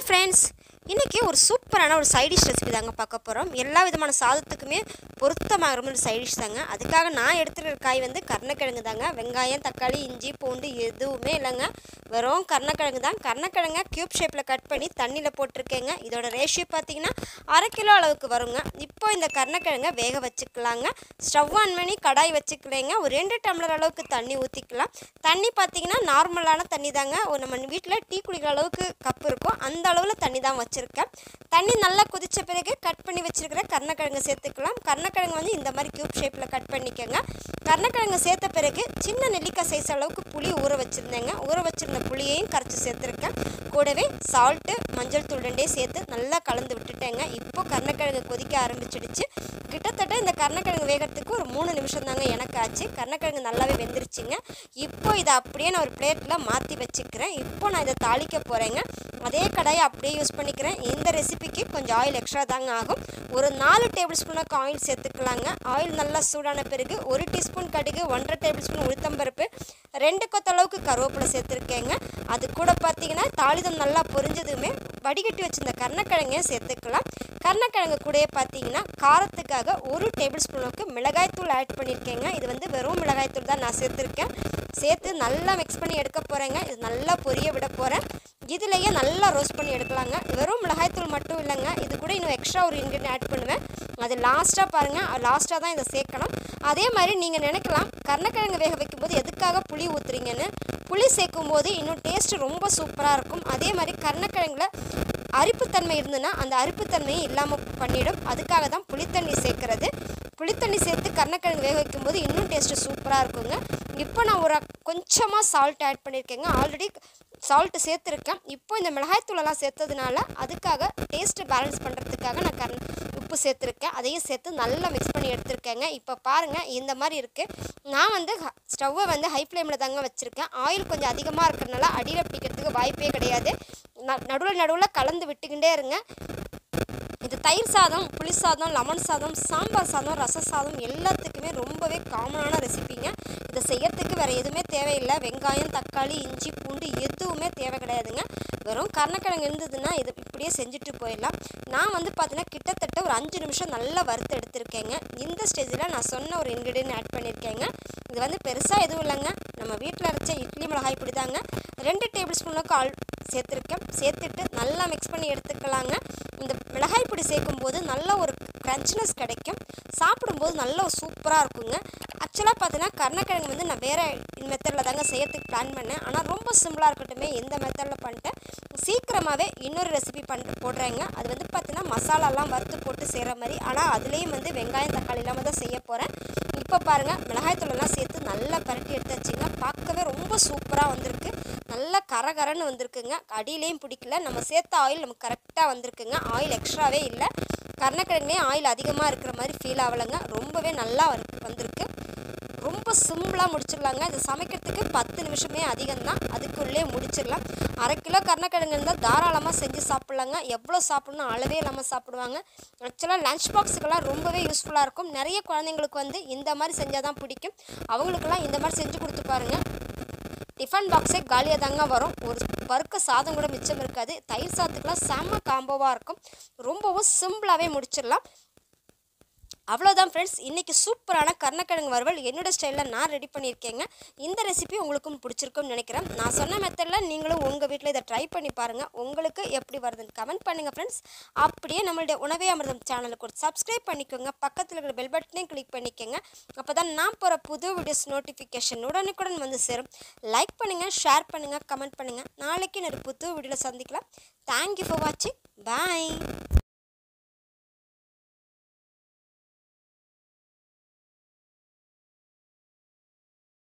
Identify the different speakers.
Speaker 1: friends இன்றைக்கி ஒரு சூப்பரான ஒரு சைடிஷ் ரெசிபி தாங்க பார்க்க போகிறோம் எல்லா விதமான சாதத்துக்குமே பொருத்தமாகிற மாதிரி சைடிஷ் தாங்க அதுக்காக நான் எடுத்துகிற காய் வந்து கருணக்கிழங்கு தாங்க வெங்காயம் தக்காளி இஞ்சி பூண்டு எதுவுமே இல்லைங்க வெறும் கருணக்கிழங்கு தான் கருணக்கிழங்க க்யூப் ஷேப்பில் கட் பண்ணி தண்ணியில் போட்டிருக்கேங்க இதோட ரேஷியோ பார்த்தீங்கன்னா அரை கிலோ அளவுக்கு வருங்க இப்போ இந்த கருணக்கிழங்க வேக வச்சுக்கலாங்க ஸ்டவ் ஆன் பண்ணி கடாய் வச்சுக்கலைங்க ஒரு ரெண்டு டம்ளர் அளவுக்கு தண்ணி ஊற்றிக்கலாம் தண்ணி பார்த்தீங்கன்னா நார்மலான தண்ணி தாங்க ஒரு நம்ம வீட்டில் டீ குடிக்கிற அளவுக்கு கப் இருக்கும் அந்த அளவில் தண்ணி தான் வச்சுருக்கேன் தண்ணி நல்லா கொதிச்ச பிறகு கட் பண்ணி வச்சுருக்கிற கருணக்கிழங்கு சேர்த்துக்கலாம் கருணக்கிழங்கு வந்து இந்த மாதிரி க்யூப் ஷேப்பில் கட் பண்ணிக்கோங்க கருணக்கிழங்கு சேர்த்த பிறகு சின்ன நெல்லிக்காய் சைஸ் அளவுக்கு புளி ஊற வச்சுருந்தேங்க ஊற வச்சுருந்த புளியையும் கரைச்சி சேர்த்துருக்கேன் கூடவே சால்ட்டு மஞ்சள் தூள் ரெண்டையும் சேர்த்து நல்லா கலந்து விட்டுட்டேங்க இப்போ கருணக்கிழங்கு கொதிக்க ஆரம்பிச்சிடுச்சு கிட்டத்தட்ட இந்த கருணக்கிழங்கு வேகிறதுக்கு ஒரு மூணு நிமிஷம் தாங்க எனக்கு ஆச்சு கருணக்கிழங்கு நல்லாவே வெந்துருச்சுங்க இப்போ இதை அப்படியே நான் ஒரு பிளேட்டில் மாற்றி வச்சுக்கிறேன் இப்போ நான் இதை தாளிக்க போகிறேங்க அதே கடாயை அப்படியே யூஸ் பண்ணிக்கிறேன் இந்த ரெசிபிக்கு கொஞ்சம் ஆயில் எக்ஸ்ட்ரா தாங்க ஆகும் ஒரு நாலு டேபிள் ஸ்பூனுக்கு ஆயில் சேர்த்துக்கலாங்க ஆயில் நல்லா சூடான பிறகு ஒரு டீஸ்பூன் கடுகு ஒன்றரை டேபிள் ஸ்பூன் உளுத்தம்பருப்பு ரெண்டு கொத்தளவுக்கு கருவேப்பிலை சேர்த்துருக்கேங்க அது கூட பார்த்தீங்கன்னா தாளிதம் நல்லா பொரிஞ்சதுமே வடிகட்டி வச்சிருந்த கருணக்கிழங்கையும் சேர்த்துக்கலாம் கருணக்கிழங்கு கூடயே பார்த்தீங்கன்னா காரத்துக்காக ஒரு டேபிள் ஸ்பூனுக்கு மிளகாய்த்தூள் ஆட் பண்ணியிருக்கேங்க இது வந்து வெறும் மிளகாய்த்தூள் தான் நான் சேர்த்துருக்கேன் சேர்த்து நல்லா மிக்ஸ் பண்ணி எடுக்க போகிறேங்க இது நல்லா பொரிய விட போகிறேன் இதுலேயே நல்லா ரோஸ்ட் பண்ணி எடுக்கலாங்க வெறும் மிளகாய்த்தூள் மட்டும் இல்லைங்க இது கூட இன்னும் எக்ஸ்ட்ரா ஒரு இன்க்ரீடியன்ட் ஆட் பண்ணுவேன் அது லாஸ்ட்டாக பாருங்கள் லாஸ்ட்டாக தான் இதை சேர்க்கணும் அதே மாதிரி நீங்கள் நினைக்கலாம் கருணக்கிழங்கு வேக வைக்கும்போது எதுக்காக புளி ஊற்றுறீங்கன்னு புளி சேர்க்கும் போது இன்னும் டேஸ்ட் ரொம்ப சூப்பராக இருக்கும் அதே மாதிரி கருணக்கிழங்குல அரிப்புத்தன்மை இருந்ததுன்னா அந்த அரிப்புத்தன்மையை இல்லாமல் பண்ணிடும் அதுக்காக தான் புளித்தண்ணி சேர்க்குறது புளித்தண்ணி சேர்த்து கருணக்கிழங்கு வேக வைக்கும்போது இன்னும் டேஸ்ட்டு சூப்பராக இருக்குங்க இப்போ நான் ஒரு கொஞ்சமாக சால்ட் ஆட் பண்ணியிருக்கேங்க ஆல்ரெடி சால்ட்டு சேர்த்துருக்கேன் இப்போ இந்த மிளகாய்த்தூளெல்லாம் சேர்த்ததுனால அதுக்காக டேஸ்ட்டு பேலன்ஸ் பண்ணுறதுக்காக நான் கரண் உப்பு சேர்த்துருக்கேன் அதையும் சேர்த்து நல்லா மிக்ஸ் பண்ணி எடுத்துருக்கேங்க இப்போ பாருங்கள் இந்த மாதிரி இருக்குது நான் வந்து ஸ்டவ்வை வந்து ஹை ஃப்ளேமில் தாங்க வச்சுருக்கேன் ஆயில் கொஞ்சம் அதிகமாக இருக்கிறதுனால அடியில் பிடிக்கிறதுக்கு வாய்ப்பே கிடையாது நடுவில் நடுவில் கலந்து விட்டுக்கிட்டே இருங்க இது தயிர் சாதம் புளி சாதம் லெமன் சாதம் சாம்பார் சாதம் ரச சாதம் எல்லாத்துக்குமே ரொம்பவே காமனான ரெசிபிங்க இதை செய்யறதுக்கு வேறு எதுவுமே தேவையில்லை வெங்காயம் தக்காளி இஞ்சி பூண்டு எதுவுமே தேவை கிடையாதுங்க வெறும் கருணக்கிழங்கு இருந்ததுன்னா இது இப்படியே செஞ்சுட்டு போயிடலாம் நான் வந்து பார்த்தீங்கன்னா கிட்டத்தட்ட ஒரு அஞ்சு நிமிஷம் நல்லா வறுத்து எடுத்திருக்கேங்க இந்த ஸ்டேஜில் நான் சொன்ன ஒரு இன்க்ரீடியன்ட் ஆட் பண்ணியிருக்கேங்க இது வந்து பெருசாக எதுவும் இல்லைங்க நம்ம வீட்டில் அரைச்ச இட்லி மிளகாய் இப்படி தாங்க ரெண்டு டேபிள் ஸ்பூனுக்கு ஆல் சேர்த்துருக்கேன் சேர்த்துட்டு நல்லா மிக்ஸ் பண்ணி எடுத்துக்கலாங்க இந்த மிளகாய் பொடி சேர்க்கும் போது நல்ல ஒரு க்ரன்ச்னஸ் கிடைக்கும் சாப்பிடும்போது நல்ல ஒரு சூப்பராக இருக்குங்க ஆக்சுவலாக பார்த்தீங்கன்னா கருணக்கிழங்கு வந்து நான் வேறு மெத்தடில் தாங்க செய்யறதுக்கு பிளான் பண்ணேன் ஆனால் ரொம்ப சிம்பிளாக இருக்கட்டுமே எந்த மெத்தடில் பண்ணிட்டேன் சீக்கிரமாகவே இன்னொரு ரெசிபி பண்ண போடுறேங்க அது வந்து பார்த்தீங்கன்னா மசாலாலாம் வறுத்து போட்டு செய்கிற மாதிரி ஆனால் அதுலேயும் வந்து வெங்காயம் தக்காளி இல்லாமல் தான் செய்ய போகிறேன் இப்போ பாருங்கள் மிளகாய்த்தூளெல்லாம் சேர்த்து நல்லா பரட்டி எடுத்து வச்சிங்க பார்க்கவே ரொம்ப சூப்பராக வந்திருக்கு நல்லா கரகரன்னு வந்திருக்குங்க அடியிலையும் பிடிக்கல நம்ம சேர்த்த ஆயில் நமக்கு கரெக்டாக வந்திருக்குங்க ஆயில் எக்ஸ்ட்ராவே இல்லை கருணக்கிழங்குலேயும் ஆயில் அதிகமாக இருக்கிற மாதிரி ஃபீல் ஆகலைங்க ரொம்பவே நல்லா வந்திருக்கு ரொம்ப சிம்பிளாக முடிச்சிடலாங்க இது சமைக்கிறதுக்கு பத்து நிமிஷமே அதிகம்தான் அதுக்குள்ளே முடிச்சிடலாம் அரை கிலோ கருணக்கிழங்கு இருந்தால் தாராளமாக செஞ்சு சாப்பிட்லாங்க எவ்வளோ சாப்பிட்ணும் அளவே இல்லாமல் சாப்பிடுவாங்க ஆக்சுவலாக லஞ்ச் பாக்ஸுக்கெல்லாம் ரொம்பவே யூஸ்ஃபுல்லாக இருக்கும் நிறைய குழந்தைங்களுக்கு வந்து இந்த மாதிரி செஞ்சால் தான் பிடிக்கும் அவங்களுக்கெல்லாம் இந்த மாதிரி செஞ்சு கொடுத்து பாருங்கள் டிஃபன் பாக்ஸே காலியாக தாங்க வரும் ஒரு பருக்க சாதம் கூட மிச்சம் இருக்காது தயிர் சாதத்துக்கெலாம் செம்ம காம்போவாக இருக்கும் ரொம்பவும் சிம்பிளாகவே முடிச்சிடலாம் அவ்வளோதான் ஃப்ரெண்ட்ஸ் இன்றைக்கி சூப்பரான கருணக்கிழங்கு வறுவல் என்னோட ஸ்டைலில் நான் ரெடி பண்ணியிருக்கேங்க இந்த ரெசிபி உங்களுக்கும் பிடிச்சிருக்கும்னு நினைக்கிறேன் நான் சொன்ன மெத்தடில் நீங்களும் உங்கள் வீட்டில் இதை ட்ரை பண்ணி பாருங்கள் உங்களுக்கு எப்படி வருதுன்னு கமெண்ட் பண்ணுங்கள் ஃப்ரெண்ட்ஸ் அப்படியே நம்மளுடைய உணவே அமிர்தம் சேனலுக்கு ஒரு சப்ஸ்கிரைப் பண்ணிக்கோங்க பக்கத்தில் இருக்கிற பெல் பட்டனையும் கிளிக் பண்ணிக்கோங்க அப்போ தான் நான் போகிற புது வீடியோஸ் நோட்டிஃபிகேஷன் உடனுக்குடன் வந்து சேரும் லைக் பண்ணுங்கள் ஷேர் பண்ணுங்கள் கமெண்ட் பண்ணுங்கள் நாளைக்கு நான் ஒரு புது வீடியோவில் சந்திக்கலாம் தேங்க்யூ ஃபார் வாட்சிங் பாய்